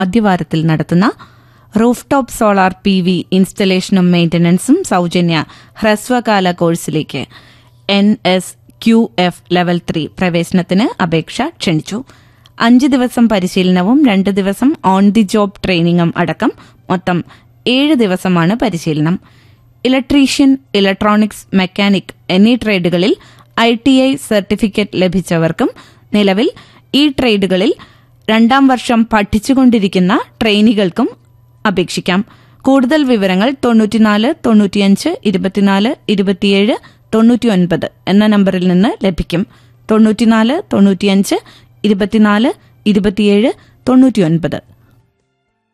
ആദ്യവാരത്തിൽ നടത്തുന്ന rooftop solar P V ഇൻസ്റ്റലേഷനും മെയിന്റനൻസും സൌജന്യ ഹ്രസ്വകാല കോഴ്സിലേക്ക് N S Q F level three പ്രവേശനത്തിന് അപേക്ഷ ക്ഷണിച്ചു അഞ്ച് ദിവസം പരിശീലനവും രണ്ട് ദിവസം ഓൺ ദി ജോബ് ട്രെയിനിങ്ങും അടക്കം മൊത്തം ഏഴ് ദിവസമാണ് പരിശീലനം ഇലക്ട്രീഷ്യൻ ഇലക്ട്രോണിക്സ് മെക്കാനിക് എന്നീ ട്രേഡുകളിൽ ഐ ടി ഐ സർട്ടിഫിക്കറ്റ് ലഭിച്ചവർക്കും നിലവിൽ ഈ ട്രേഡുകളിൽ രണ്ടാം വർഷം പഠിച്ചുകൊണ്ടിരിക്കുന്ന ട്രെയിനികൾക്കും അപേക്ഷിക്കാം കൂടുതൽ വിവരങ്ങൾ തൊണ്ണൂറ്റിനാല് തൊണ്ണൂറ്റിയഞ്ച് ഇരുപത്തിനാല് ഇരുപത്തിയേഴ് തൊണ്ണൂറ്റിയൊൻപത് എന്ന നമ്പറിൽ നിന്ന് ലഭിക്കും തൊണ്ണൂറ്റിനാല് തൊണ്ണൂറ്റിയഞ്ച് ഇരുപത്തിനാല് ഇരുപത്തിയേഴ് തൊണ്ണൂറ്റിയൊൻപത്